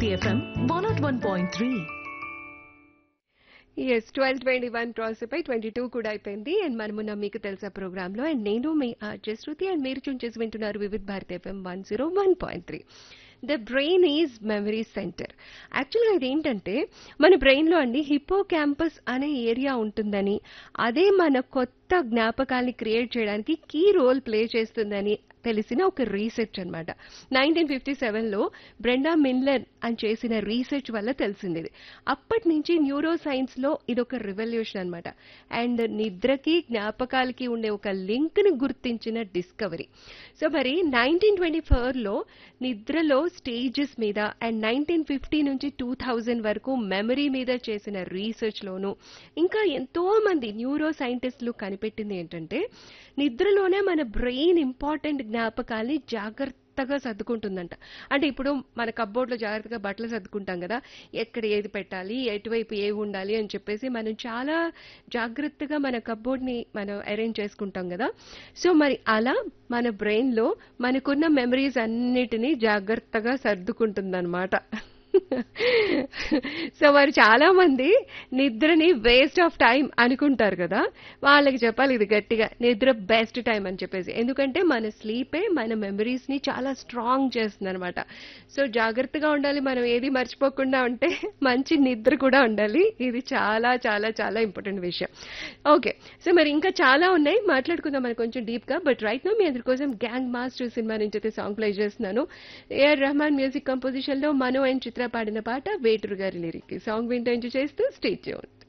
Bharti FM 101.3. Yes twelve twenty one cross అయిపోయి twenty two కూడా అయిపోయింది అండ్ మనమున్న మీకు తెలుసా ప్రోగ్రామ్ లో అండ్ నేను మీ ఆర్జే శృతి అండ్ మీరు చూన్ చేసి వింటున్నారు Vividh Bharat FM one zero one point three the brain is memory centre యాక్చువల్గా ఇది ఏంటంటే మన బ్రెయిన్లో అండి హిప్పో క్యాంపస్ అనే ఏరియా ఉంటుందని అదే మన కొత్త జ్ఞాపకాల్ని క్రియేట్ చేయడానికి కీ రోల్ ప్లే చేస్తుందని తెలిసిన ఒక రీసెర్చ్ అనమాట నైన్టీన్ ఫిఫ్టీ సెవెన్లో బ్రెండా మిన్లర్ అని చేసిన రీసెర్చ్ వల్ల తెలిసింది ఇది అప్పటి నుంచి న్యూరో సైన్స్లో ఇది ఒక రివల్యూషన్ అనమాట అండ్ నిద్రకి జ్ఞాపకాలకి ఉండే ఒక లింక్ని గుర్తించిన డిస్కవరీ సో మరి నైన్టీన్ ట్వంటీ ఫోర్లో నిద్రలో స్టేజెస్ మీద అండ్ నైన్టీన్ ఫిఫ్టీ నుంచి టూ థౌజండ్ వరకు మెమరీ మీద చేసిన రీసెర్చ్లోను ఇంకా ఎంతో మంది న్యూరో సైంటిస్టులు కనిపెట్టింది ఏంటంటే నిద్రలోనే మన బ్రెయిన్ ఇంపార్టెంట్ జ్ఞాపకాల్ని జాగ్రత్తగా సర్దుకుంటుందంట అంటే ఇప్పుడు మన కబ్బోర్డ్లో జాగ్రత్తగా బట్టలు సర్దుకుంటాం కదా ఎక్కడ ఏది పెట్టాలి ఎటువైపు ఏవి ఉండాలి అని చెప్పేసి మనం చాలా జాగ్రత్తగా మన కబ్బోర్డ్ని మనం అరేంజ్ చేసుకుంటాం కదా సో మరి అలా మన బ్రెయిన్లో మనకున్న మెమరీస్ అన్నిటినీ జాగ్రత్తగా సర్దుకుంటుందన్నమాట సో మరి చాలా మంది నిద్రని వేస్ట్ ఆఫ్ టైం అనుకుంటారు కదా వాళ్ళకి చెప్పాలి ఇది గట్టిగా నిద్ర బెస్ట్ టైం అని చెప్పేసి ఎందుకంటే మన స్లీపే మన మెమరీస్ ని చాలా స్ట్రాంగ్ చేస్తుంది అనమాట సో జాగ్రత్తగా ఉండాలి మనం ఏది మర్చిపోకుండా ఉంటే మంచి నిద్ర కూడా ఉండాలి ఇది చాలా చాలా చాలా ఇంపార్టెంట్ విషయం ఓకే సో మరి ఇంకా చాలా ఉన్నాయి మాట్లాడుకుందాం మరి కొంచెం డీప్ గా బట్ రైట్ నో మీ అందరి కోసం గ్యాంగ్ మాస్టర్ సినిమా నుంచి అయితే సాంగ్ ప్లే చేస్తున్నాను ఏఆర్ రెహమాన్ మ్యూజిక్ కంపోజిషన్ లో మనో అండ్ చిత్ర పాడిన పాట వేటూరు గారి లిరిక్ సాంగ్ వింటూ ఎంజాయ్ చేస్తూ స్టేట్ చేయండి